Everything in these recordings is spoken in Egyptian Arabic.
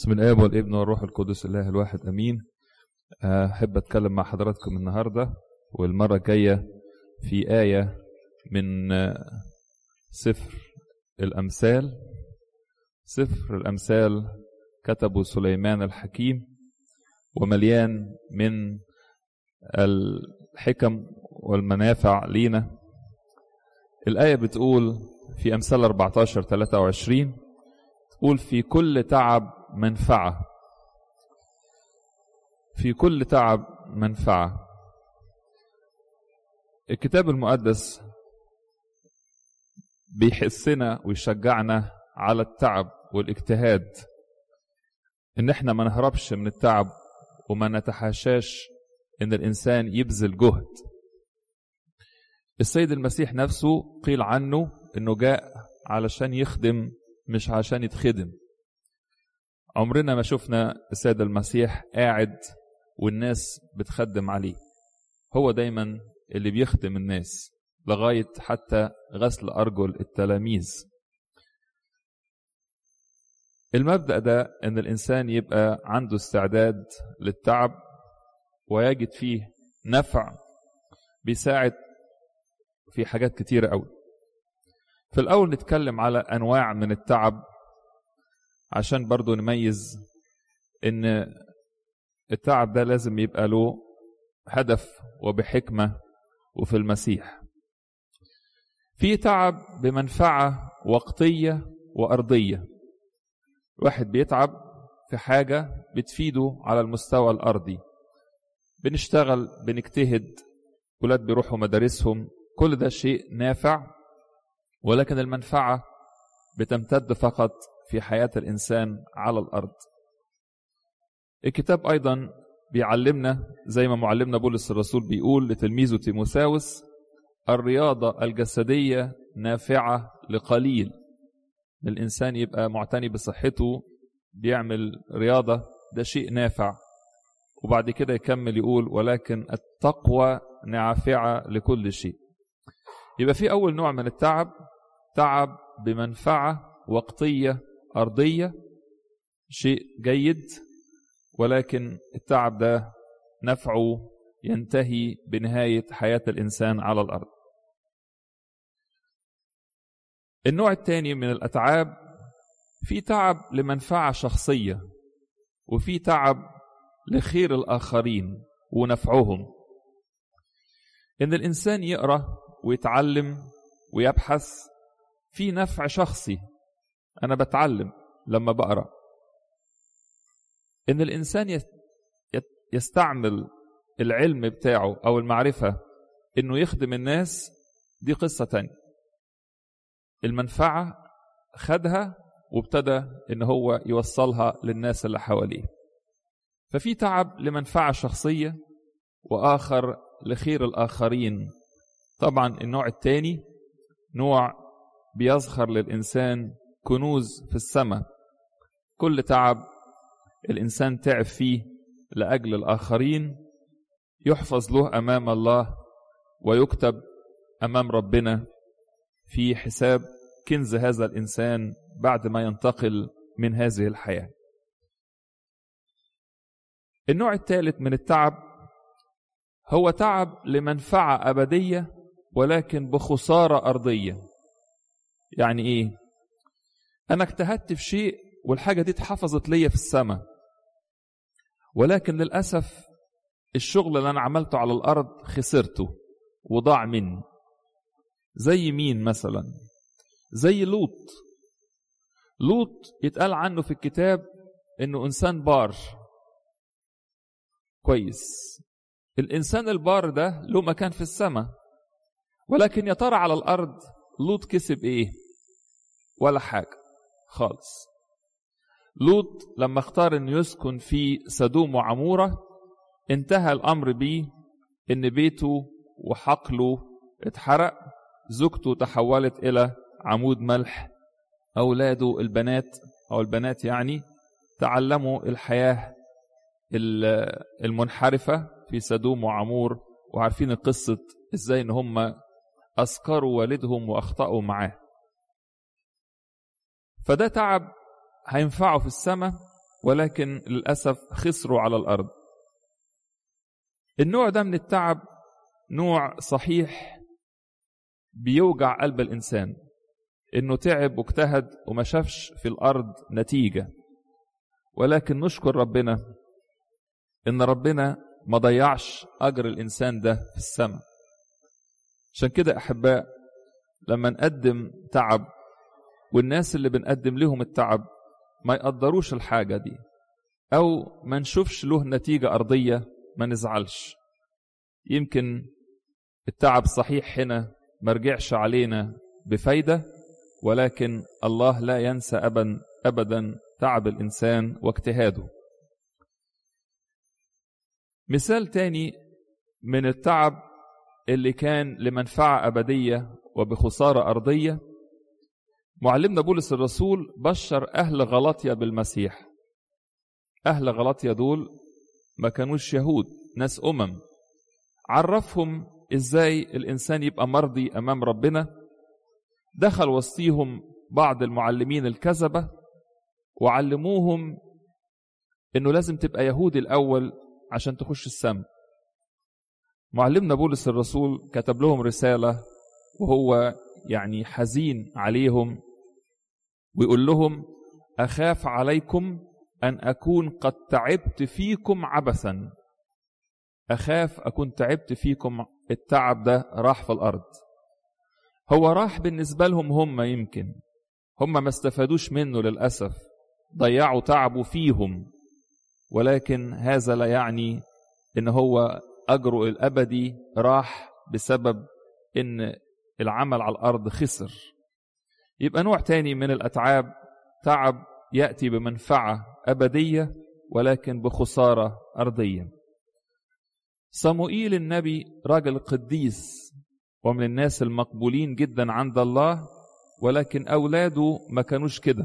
بسم الآب والابن والروح القدس الله الواحد أمين أحب أتكلم مع حضراتكم النهاردة والمرة الجاية في آية من سفر الأمثال سفر الأمثال كتبه سليمان الحكيم ومليان من الحكم والمنافع لينا الآية بتقول في أمثال 14 23 تقول في كل تعب منفعة في كل تعب منفعة الكتاب المقدس بيحسنا ويشجعنا على التعب والاجتهاد ان احنا ما نهربش من التعب وما نتحاشاش ان الانسان يبذل جهد السيد المسيح نفسه قيل عنه انه جاء علشان يخدم مش عشان يتخدم عمرنا ما شفنا السيد المسيح قاعد والناس بتخدم عليه هو دايما اللي بيخدم الناس لغاية حتى غسل أرجل التلاميذ المبدأ ده أن الإنسان يبقى عنده استعداد للتعب ويجد فيه نفع بيساعد في حاجات كتيرة أوي في الأول نتكلم على أنواع من التعب عشان برضو نميز ان التعب ده لازم يبقى له هدف وبحكمة وفي المسيح في تعب بمنفعة وقتية وأرضية واحد بيتعب في حاجة بتفيده على المستوى الأرضي بنشتغل بنجتهد ولاد بيروحوا مدارسهم كل ده شيء نافع ولكن المنفعة بتمتد فقط في حياة الإنسان على الأرض الكتاب أيضا بيعلمنا زي ما معلمنا بولس الرسول بيقول لتلميذه تيموساوس الرياضة الجسدية نافعة لقليل الإنسان يبقى معتني بصحته بيعمل رياضة ده شيء نافع وبعد كده يكمل يقول ولكن التقوى نافعة لكل شيء يبقى في أول نوع من التعب تعب بمنفعة وقتية أرضية شيء جيد ولكن التعب ده نفعه ينتهي بنهاية حياة الإنسان على الأرض النوع الثاني من الأتعاب في تعب لمنفعة شخصية وفي تعب لخير الآخرين ونفعهم إن الإنسان يقرأ ويتعلم ويبحث في نفع شخصي أنا بتعلم لما بقرأ إن الإنسان يستعمل العلم بتاعه أو المعرفة إنه يخدم الناس دي قصة تانية المنفعة خدها وابتدى إن هو يوصلها للناس اللي حواليه ففي تعب لمنفعة شخصية وآخر لخير الآخرين طبعا النوع الثاني نوع بيظهر للإنسان كنوز في السماء كل تعب الإنسان تعب فيه لأجل الآخرين يحفظ له أمام الله ويكتب أمام ربنا في حساب كنز هذا الإنسان بعد ما ينتقل من هذه الحياة النوع الثالث من التعب هو تعب لمنفعة أبدية ولكن بخسارة أرضية يعني إيه؟ أنا اجتهدت في شيء والحاجة دي اتحفظت ليا في السماء ولكن للأسف الشغل اللي أنا عملته على الأرض خسرته وضاع مني زي مين مثلا زي لوط لوط يتقال عنه في الكتاب انه انسان بار كويس الانسان البار ده له مكان في السماء ولكن يا ترى على الارض لوط كسب ايه ولا حاجه خالص لوط لما اختار انه يسكن في سدوم وعموره انتهى الامر بيه ان بيته وحقله اتحرق زوجته تحولت الى عمود ملح اولاده البنات او البنات يعني تعلموا الحياه المنحرفه في سدوم وعمور وعارفين قصه ازاي ان هم اسكروا والدهم واخطاوا معاه فده تعب هينفعه في السماء ولكن للأسف خسروا على الأرض النوع ده من التعب نوع صحيح بيوجع قلب الإنسان إنه تعب واجتهد وما شافش في الأرض نتيجة ولكن نشكر ربنا إن ربنا ما ضيعش أجر الإنسان ده في السماء عشان كده أحباء لما نقدم تعب والناس اللي بنقدم لهم التعب ما يقدروش الحاجة دي أو ما نشوفش له نتيجة أرضية ما نزعلش يمكن التعب صحيح هنا ما رجعش علينا بفايدة ولكن الله لا ينسى أبدا أبدا تعب الإنسان واجتهاده مثال تاني من التعب اللي كان لمنفعة أبدية وبخسارة أرضية معلمنا بولس الرسول بشر أهل غلطية بالمسيح أهل غلطية دول ما كانوش يهود ناس أمم عرفهم إزاي الإنسان يبقى مرضي أمام ربنا دخل وسطيهم بعض المعلمين الكذبة وعلموهم إنه لازم تبقى يهودي الأول عشان تخش السماء معلمنا بولس الرسول كتب لهم رسالة وهو يعني حزين عليهم ويقول لهم أخاف عليكم أن أكون قد تعبت فيكم عبثا أخاف أكون تعبت فيكم التعب ده راح في الأرض هو راح بالنسبة لهم هم يمكن هم ما استفادوش منه للأسف ضيعوا تعبوا فيهم ولكن هذا لا يعني ان هو اجره الابدي راح بسبب ان العمل على الارض خسر يبقى نوع تاني من الاتعاب تعب ياتي بمنفعه ابديه ولكن بخساره ارضيه صموئيل النبي راجل قديس ومن الناس المقبولين جدا عند الله ولكن اولاده ما كانوش كده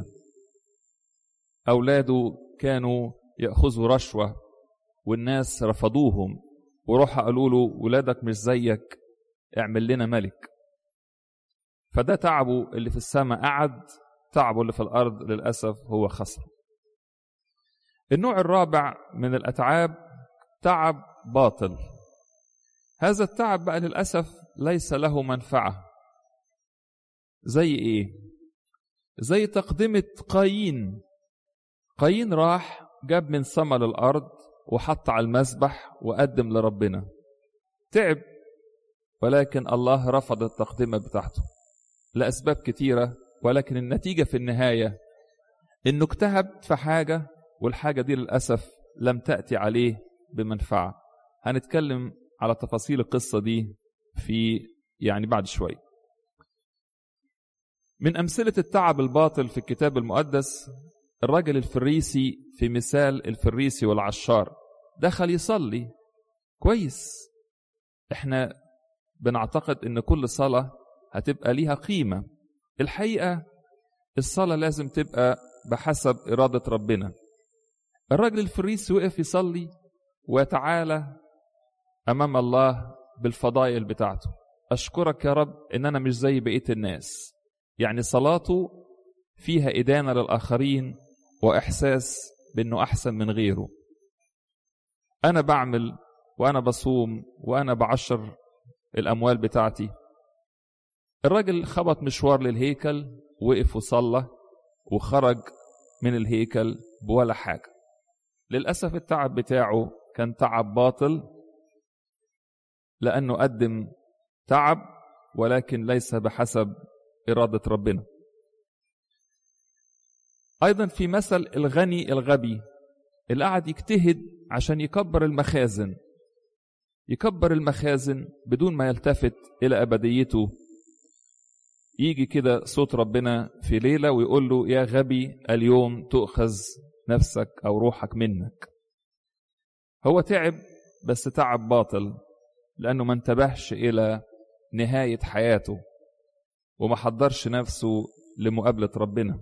اولاده كانوا ياخذوا رشوه والناس رفضوهم وروح قالوا له ولادك مش زيك اعمل لنا ملك فده تعبه اللي في السماء قعد تعبه اللي في الارض للاسف هو خسر النوع الرابع من الاتعاب تعب باطل هذا التعب بقى للاسف ليس له منفعه زي ايه زي تقدمه قايين قايين راح جاب من ثمر الارض وحط على المذبح وقدم لربنا تعب ولكن الله رفض التقدمه بتاعته لاسباب كتيره ولكن النتيجه في النهايه انه اجتهد في حاجه والحاجه دي للاسف لم تاتي عليه بمنفعه هنتكلم على تفاصيل القصه دي في يعني بعد شويه من امثله التعب الباطل في الكتاب المقدس الرجل الفريسي في مثال الفريسي والعشار دخل يصلي كويس احنا بنعتقد ان كل صلاة هتبقى ليها قيمة الحقيقة الصلاة لازم تبقى بحسب إرادة ربنا الرجل الفريسي وقف يصلي وتعالى أمام الله بالفضائل بتاعته أشكرك يا رب إن أنا مش زي بقية الناس يعني صلاته فيها إدانة للآخرين وإحساس بأنه أحسن من غيره أنا بعمل وأنا بصوم وأنا بعشر الأموال بتاعتي الراجل خبط مشوار للهيكل وقف وصلى وخرج من الهيكل بولا حاجة للأسف التعب بتاعه كان تعب باطل لأنه قدم تعب ولكن ليس بحسب إرادة ربنا أيضا في مثل الغني الغبي اللي قعد يجتهد عشان يكبر المخازن يكبر المخازن بدون ما يلتفت إلى أبديته يجي كده صوت ربنا في ليلة ويقول له يا غبي اليوم تؤخذ نفسك أو روحك منك هو تعب بس تعب باطل لأنه ما انتبهش إلى نهاية حياته وما حضرش نفسه لمقابلة ربنا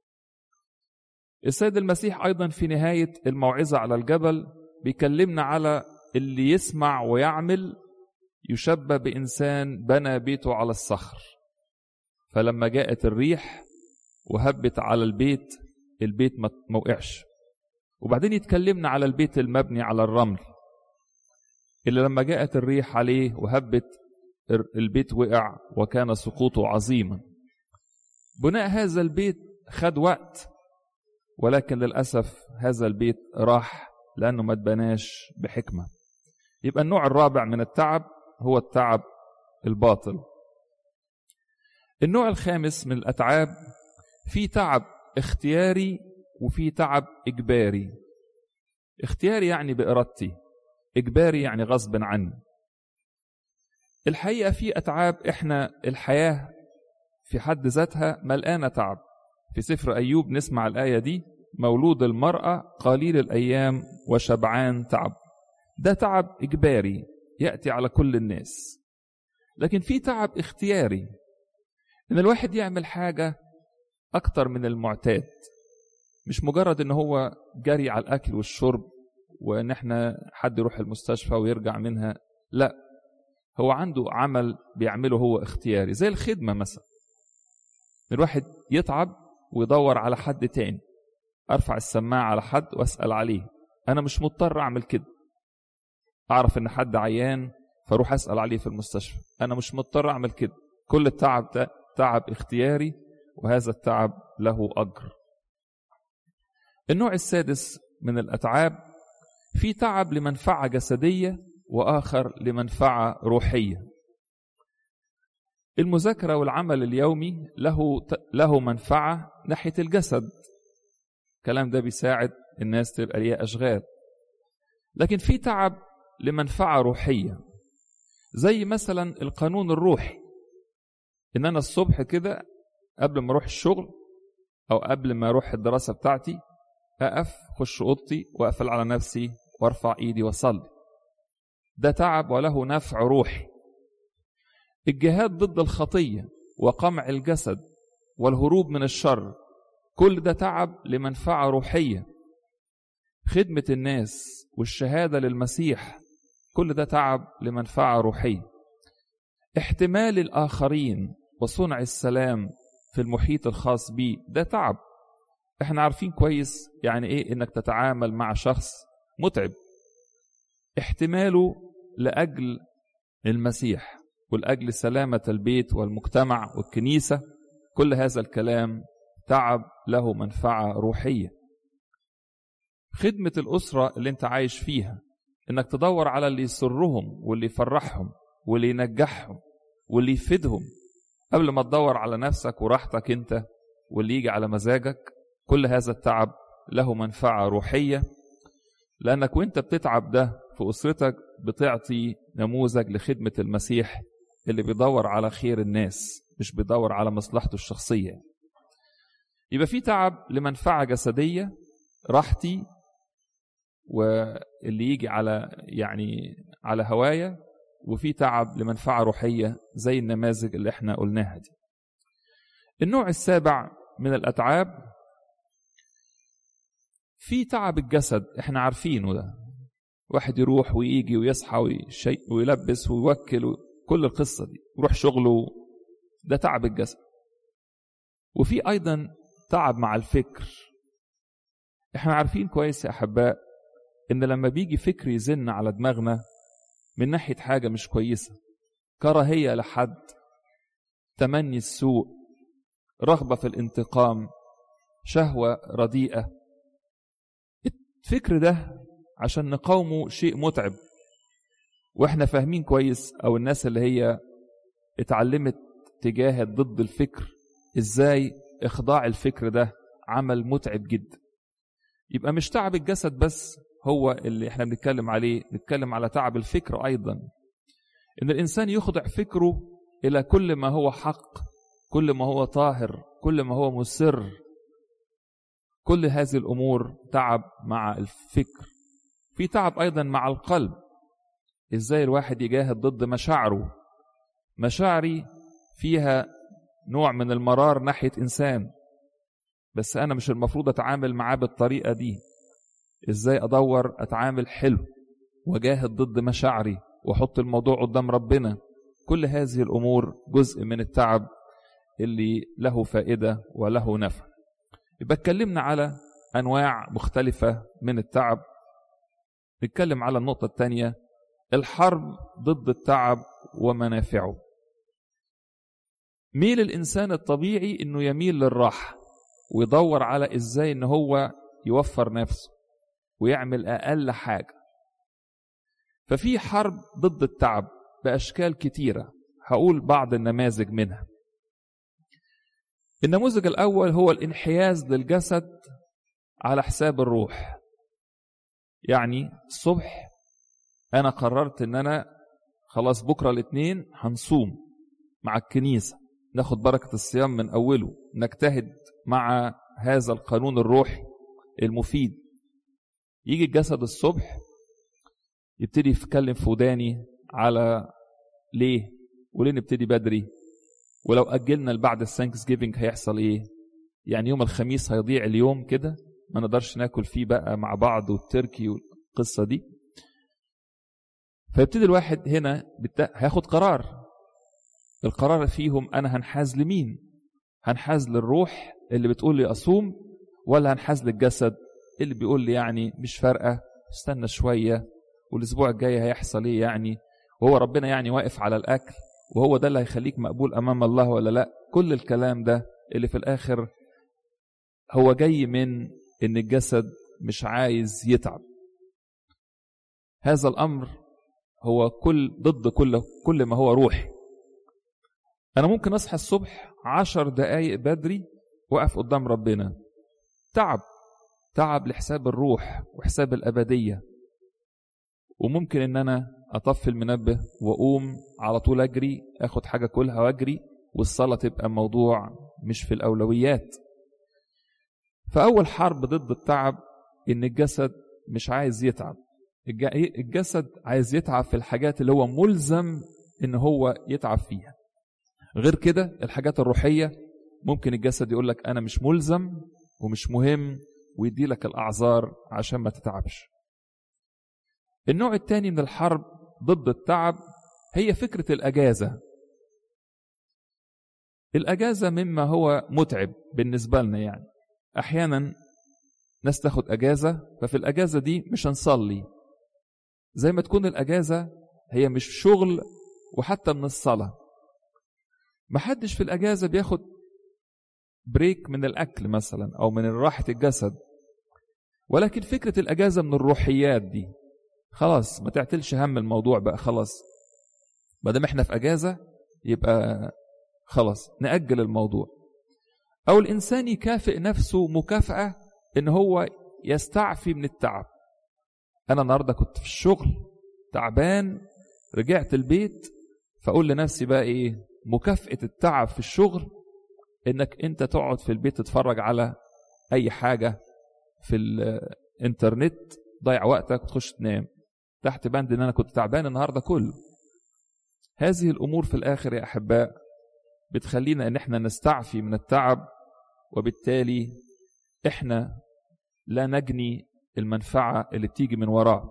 السيد المسيح أيضا في نهاية الموعظة على الجبل بيكلمنا على اللي يسمع ويعمل يشبه بإنسان بنى بيته على الصخر فلما جاءت الريح وهبت على البيت البيت ما وقعش وبعدين يتكلمنا على البيت المبني على الرمل اللي لما جاءت الريح عليه وهبت البيت وقع وكان سقوطه عظيما بناء هذا البيت خد وقت ولكن للأسف هذا البيت راح لأنه ما اتبناش بحكمة يبقى النوع الرابع من التعب هو التعب الباطل النوع الخامس من الأتعاب في تعب اختياري وفي تعب إجباري اختياري يعني بإرادتي إجباري يعني غصب عني الحقيقة في أتعاب إحنا الحياة في حد ذاتها ملقانة تعب في سفر أيوب نسمع الآية دي مولود المرأة قليل الأيام وشبعان تعب ده تعب إجباري يأتي على كل الناس لكن في تعب اختياري إن الواحد يعمل حاجة أكتر من المعتاد مش مجرد إن هو جري على الأكل والشرب وإن إحنا حد يروح المستشفى ويرجع منها لا هو عنده عمل بيعمله هو اختياري زي الخدمة مثلا الواحد يتعب ويدور على حد تاني ارفع السماعه على حد واسال عليه انا مش مضطر اعمل كده اعرف ان حد عيان فاروح اسال عليه في المستشفى انا مش مضطر اعمل كده كل التعب ده تعب اختياري وهذا التعب له اجر النوع السادس من الاتعاب في تعب لمنفعه جسديه واخر لمنفعه روحيه المذاكره والعمل اليومي له له منفعه ناحيه الجسد الكلام ده بيساعد الناس تبقى ليها اشغال لكن في تعب لمنفعه روحيه زي مثلا القانون الروحي ان انا الصبح كده قبل ما اروح الشغل او قبل ما اروح الدراسه بتاعتي اقف خش اوضتي واقفل على نفسي وارفع ايدي واصلي ده تعب وله نفع روحي الجهاد ضد الخطيه وقمع الجسد والهروب من الشر كل ده تعب لمنفعه روحيه خدمه الناس والشهاده للمسيح كل ده تعب لمنفعه روحيه احتمال الاخرين وصنع السلام في المحيط الخاص بيه ده تعب احنا عارفين كويس يعني ايه انك تتعامل مع شخص متعب احتماله لاجل المسيح ولاجل سلامه البيت والمجتمع والكنيسه كل هذا الكلام تعب له منفعه روحيه خدمه الاسره اللي انت عايش فيها انك تدور على اللي يسرهم واللي يفرحهم واللي ينجحهم واللي يفيدهم قبل ما تدور على نفسك وراحتك انت واللي يجي على مزاجك كل هذا التعب له منفعه روحيه لانك وانت بتتعب ده في اسرتك بتعطي نموذج لخدمه المسيح اللي بيدور على خير الناس مش بيدور على مصلحته الشخصيه يبقى في تعب لمنفعه جسديه راحتي واللي يجي على يعني على هوايا وفي تعب لمنفعه روحيه زي النماذج اللي احنا قلناها دي النوع السابع من الاتعاب في تعب الجسد احنا عارفينه ده واحد يروح ويجي ويصحى ويشي ويلبس ويوكل كل القصه دي يروح شغله ده تعب الجسد وفي ايضا تعب مع الفكر احنا عارفين كويس يا احباء ان لما بيجي فكر يزن على دماغنا من ناحيه حاجه مش كويسه كراهيه لحد تمني السوء رغبه في الانتقام شهوه رديئه الفكر ده عشان نقاومه شيء متعب واحنا فاهمين كويس او الناس اللي هي اتعلمت تجاهد ضد الفكر ازاي اخضاع الفكر ده عمل متعب جدا يبقى مش تعب الجسد بس هو اللي احنا بنتكلم عليه نتكلم على تعب الفكر ايضا ان الانسان يخضع فكره الى كل ما هو حق كل ما هو طاهر كل ما هو مسر كل هذه الامور تعب مع الفكر في تعب ايضا مع القلب ازاي الواحد يجاهد ضد مشاعره مشاعري فيها نوع من المرار ناحيه انسان بس انا مش المفروض اتعامل معاه بالطريقه دي ازاي ادور اتعامل حلو واجاهد ضد مشاعري واحط الموضوع قدام ربنا كل هذه الامور جزء من التعب اللي له فائده وله نفع يبقى اتكلمنا على أنواع مختلفة من التعب نتكلم على النقطة الثانية الحرب ضد التعب ومنافعه ميل الإنسان الطبيعي إنه يميل للراحة ويدور على إزاي إن هو يوفر نفسه ويعمل أقل حاجة ففي حرب ضد التعب بأشكال كتيرة هقول بعض النماذج منها النموذج الأول هو الانحياز للجسد على حساب الروح يعني الصبح أنا قررت إن أنا خلاص بكرة الاثنين هنصوم مع الكنيسة ناخد بركة الصيام من أوله نجتهد مع هذا القانون الروحي المفيد يجي الجسد الصبح يبتدي يتكلم في وداني على ليه وليه نبتدي بدري ولو أجلنا لبعد الثانكس جيفنج هيحصل إيه يعني يوم الخميس هيضيع اليوم كده ما نقدرش ناكل فيه بقى مع بعض والتركي والقصة دي فيبتدي الواحد هنا بتا... هياخد قرار القرار فيهم أنا هنحاز لمين هنحاز للروح اللي بتقول لي أصوم ولا هنحاز للجسد اللي بيقول لي يعني مش فارقة استنى شوية والأسبوع الجاي هيحصل إيه يعني وهو ربنا يعني واقف على الأكل وهو ده اللي هيخليك مقبول أمام الله ولا لأ كل الكلام ده اللي في الآخر هو جاي من إن الجسد مش عايز يتعب هذا الأمر هو كل ضد كل كل ما هو روحي أنا ممكن أصحى الصبح عشر دقايق بدري وأقف قدام ربنا تعب تعب لحساب الروح وحساب الأبدية وممكن إن أنا أطفي المنبه وأقوم على طول أجري أخد حاجة كلها وأجري والصلاة تبقى موضوع مش في الأولويات فأول حرب ضد التعب إن الجسد مش عايز يتعب الجسد عايز يتعب في الحاجات اللي هو ملزم إن هو يتعب فيها غير كده الحاجات الروحية ممكن الجسد يقول لك أنا مش ملزم ومش مهم ويدي لك الأعذار عشان ما تتعبش النوع الثاني من الحرب ضد التعب هي فكرة الأجازة الأجازة مما هو متعب بالنسبة لنا يعني أحيانا ناس تاخد أجازة ففي الأجازة دي مش هنصلي زي ما تكون الأجازة هي مش شغل وحتى من الصلاة محدش في الأجازة بياخد بريك من الأكل مثلا أو من راحة الجسد ولكن فكرة الأجازة من الروحيات دي خلاص ما تعتلش هم الموضوع بقى خلاص ما دام احنا في أجازة يبقى خلاص نأجل الموضوع أو الإنسان يكافئ نفسه مكافأة إن هو يستعفي من التعب أنا النهاردة كنت في الشغل تعبان رجعت البيت فأقول لنفسي بقى إيه مكافأة التعب في الشغل إنك أنت تقعد في البيت تتفرج على أي حاجة في الإنترنت ضيع وقتك وتخش تنام تحت بند إن أنا كنت تعبان النهاردة كله هذه الأمور في الآخر يا أحباء بتخلينا إن إحنا نستعفي من التعب وبالتالي إحنا لا نجني المنفعة اللي بتيجي من وراه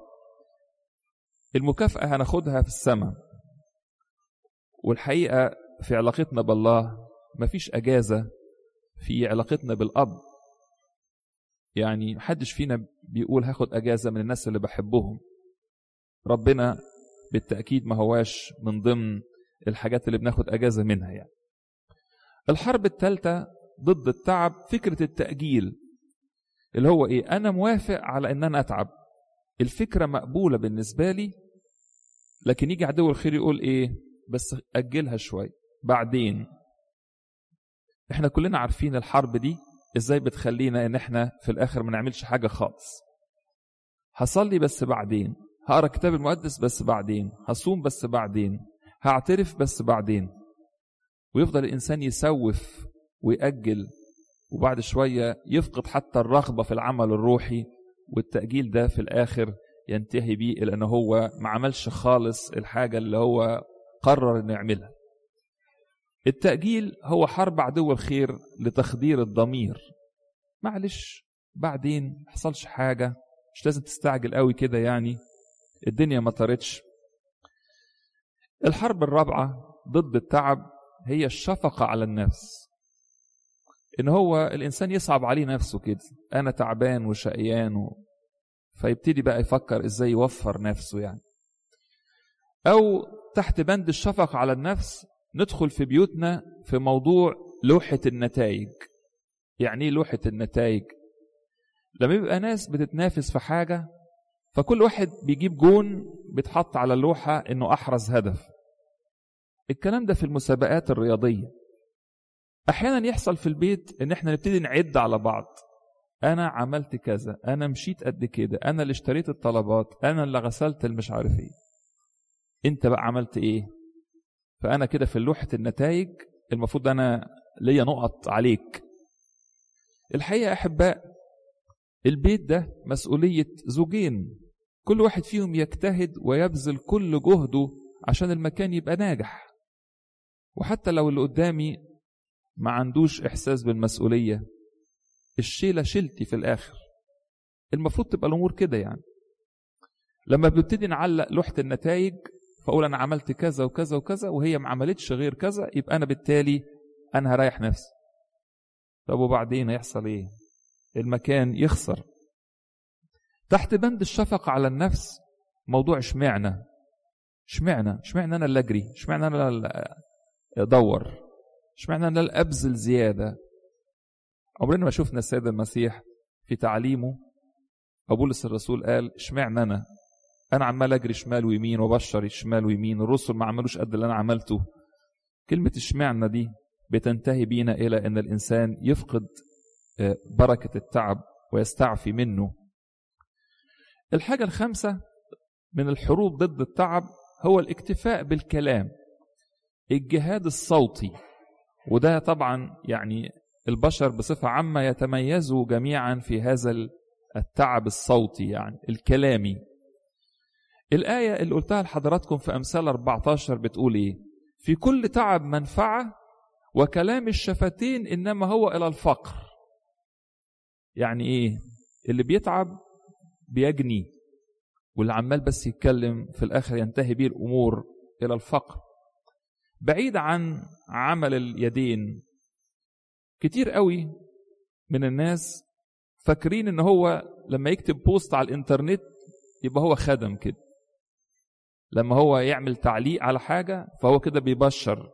المكافأة هناخدها في السماء والحقيقة في علاقتنا بالله مفيش أجازة في علاقتنا بالأب يعني محدش فينا بيقول هاخد أجازة من الناس اللي بحبهم ربنا بالتأكيد ما هواش من ضمن الحاجات اللي بناخد أجازة منها يعني الحرب الثالثة ضد التعب فكرة التأجيل اللي هو إيه أنا موافق على إن أنا أتعب الفكرة مقبولة بالنسبة لي لكن يجي عدو الخير يقول إيه بس أجلها شوي بعدين احنا كلنا عارفين الحرب دي ازاي بتخلينا ان احنا في الاخر ما نعملش حاجة خالص هصلي بس بعدين هقرا الكتاب المقدس بس بعدين هصوم بس بعدين هعترف بس بعدين ويفضل الانسان يسوف ويأجل وبعد شوية يفقد حتى الرغبة في العمل الروحي والتأجيل ده في الآخر ينتهي بيه إلى أنه هو ما عملش خالص الحاجة اللي هو قرر أنه يعملها التأجيل هو حرب عدو الخير لتخدير الضمير معلش بعدين حصلش حاجة مش لازم تستعجل قوي كده يعني الدنيا ما طارتش الحرب الرابعة ضد التعب هي الشفقة على النفس ان هو الانسان يصعب عليه نفسه كده انا تعبان وشقيان و... فيبتدي بقى يفكر ازاي يوفر نفسه يعني او تحت بند الشفقة على النفس ندخل في بيوتنا في موضوع لوحة النتائج يعني ايه لوحة النتائج لما يبقى ناس بتتنافس في حاجة فكل واحد بيجيب جون بيتحط على اللوحة انه احرز هدف الكلام ده في المسابقات الرياضية احيانا يحصل في البيت ان احنا نبتدي نعد على بعض انا عملت كذا انا مشيت قد كده انا اللي اشتريت الطلبات انا اللي غسلت المش عارف ايه انت بقى عملت ايه فانا كده في لوحة النتائج المفروض انا ليا نقط عليك الحقيقة احباء البيت ده مسؤولية زوجين كل واحد فيهم يجتهد ويبذل كل جهده عشان المكان يبقى ناجح وحتى لو اللي قدامي ما عندوش إحساس بالمسؤولية الشيلة شيلتي في الآخر المفروض تبقى الأمور كده يعني لما بنبتدي نعلق لوحة النتائج فأقول أنا عملت كذا وكذا وكذا وهي ما عملتش غير كذا يبقى أنا بالتالي أنا هريح نفسي طب وبعدين هيحصل إيه؟ المكان يخسر تحت بند الشفقة على النفس موضوع اشمعنى اشمعنى اشمعنى انا اللي اجري اشمعنى انا اللي ادور اشمعنى انا اللي ابذل زياده عمرنا ما شفنا السيد المسيح في تعليمه بولس الرسول قال اشمعنى انا انا عمال اجري شمال ويمين وبشر شمال ويمين الرسل ما عملوش قد اللي انا عملته كلمه اشمعنى دي بتنتهي بينا الى ان الانسان يفقد بركه التعب ويستعفي منه الحاجه الخامسه من الحروب ضد التعب هو الاكتفاء بالكلام الجهاد الصوتي وده طبعا يعني البشر بصفة عامة يتميزوا جميعا في هذا التعب الصوتي يعني الكلامي الآية اللي قلتها لحضراتكم في أمثال 14 بتقول إيه في كل تعب منفعة وكلام الشفتين إنما هو إلى الفقر يعني إيه اللي بيتعب بيجني واللي عمال بس يتكلم في الآخر ينتهي بيه الأمور إلى الفقر بعيد عن عمل اليدين كتير قوي من الناس فاكرين ان هو لما يكتب بوست على الانترنت يبقى هو خدم كده لما هو يعمل تعليق على حاجة فهو كده بيبشر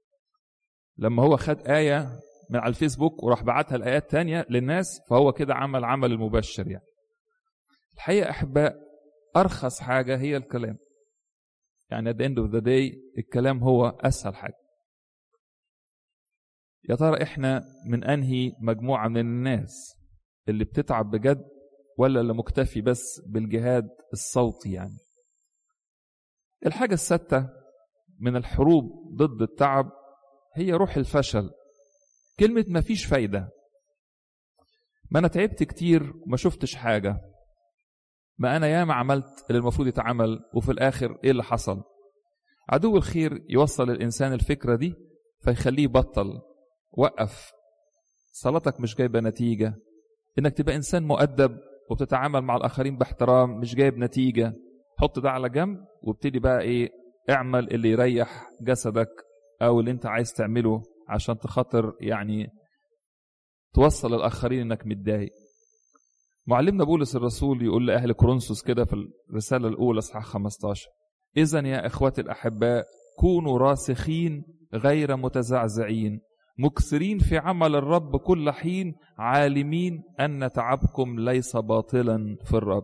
لما هو خد آية من على الفيسبوك وراح بعتها الآيات تانية للناس فهو كده عمل عمل المبشر يعني الحقيقة أحباء أرخص حاجة هي الكلام يعني at the end of the day الكلام هو أسهل حاجة يا ترى إحنا من أنهي مجموعة من الناس اللي بتتعب بجد ولا اللي مكتفي بس بالجهاد الصوتي يعني الحاجة الستة من الحروب ضد التعب هي روح الفشل كلمة مفيش فايدة ما أنا تعبت كتير وما شفتش حاجة ما أنا ياما عملت اللي المفروض يتعمل وفي الآخر إيه اللي حصل عدو الخير يوصل الإنسان الفكرة دي فيخليه يبطل وقف صلاتك مش جايبة نتيجة إنك تبقى إنسان مؤدب وبتتعامل مع الآخرين باحترام مش جايب نتيجة حط ده على جنب وابتدي بقى إيه اعمل اللي يريح جسدك أو اللي أنت عايز تعمله عشان تخاطر يعني توصل الآخرين إنك متضايق معلمنا بولس الرسول يقول لأهل كورنثوس كده في الرسالة الأولى صحاح 15 إذا يا إخوتي الأحباء كونوا راسخين غير متزعزعين مكثرين في عمل الرب كل حين عالمين أن تعبكم ليس باطلا في الرب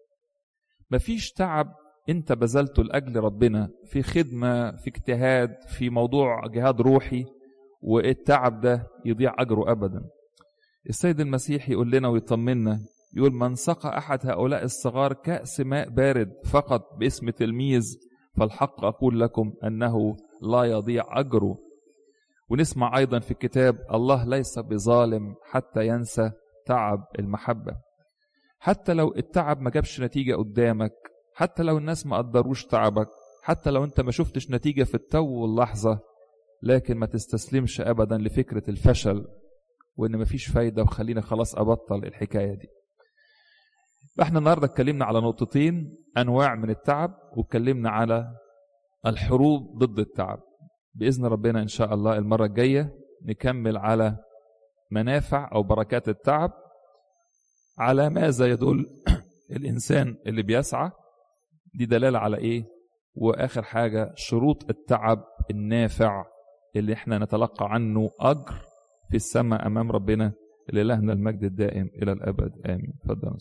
مفيش تعب انت بذلته لأجل ربنا في خدمة في اجتهاد في موضوع جهاد روحي والتعب ده يضيع أجره أبدا السيد المسيح يقول لنا ويطمنا يقول من سقى أحد هؤلاء الصغار كأس ماء بارد فقط باسم تلميذ فالحق أقول لكم أنه لا يضيع أجره ونسمع أيضا في الكتاب الله ليس بظالم حتى ينسى تعب المحبة حتى لو التعب ما جابش نتيجة قدامك حتى لو الناس ما قدروش تعبك حتى لو انت ما شفتش نتيجة في التو واللحظة لكن ما تستسلمش أبدا لفكرة الفشل وإن مفيش فايدة وخلينا خلاص أبطل الحكاية دي فاحنا النهاردة اتكلمنا على نقطتين أنواع من التعب واتكلمنا على الحروب ضد التعب بإذن ربنا إن شاء الله المرة الجاية نكمل على منافع أو بركات التعب على ماذا يدل الإنسان اللي بيسعى دي دلالة على إيه وآخر حاجة شروط التعب النافع اللي احنا نتلقى عنه أجر في السماء أمام ربنا لإلهنا المجد الدائم إلى الأبد آمين تفضل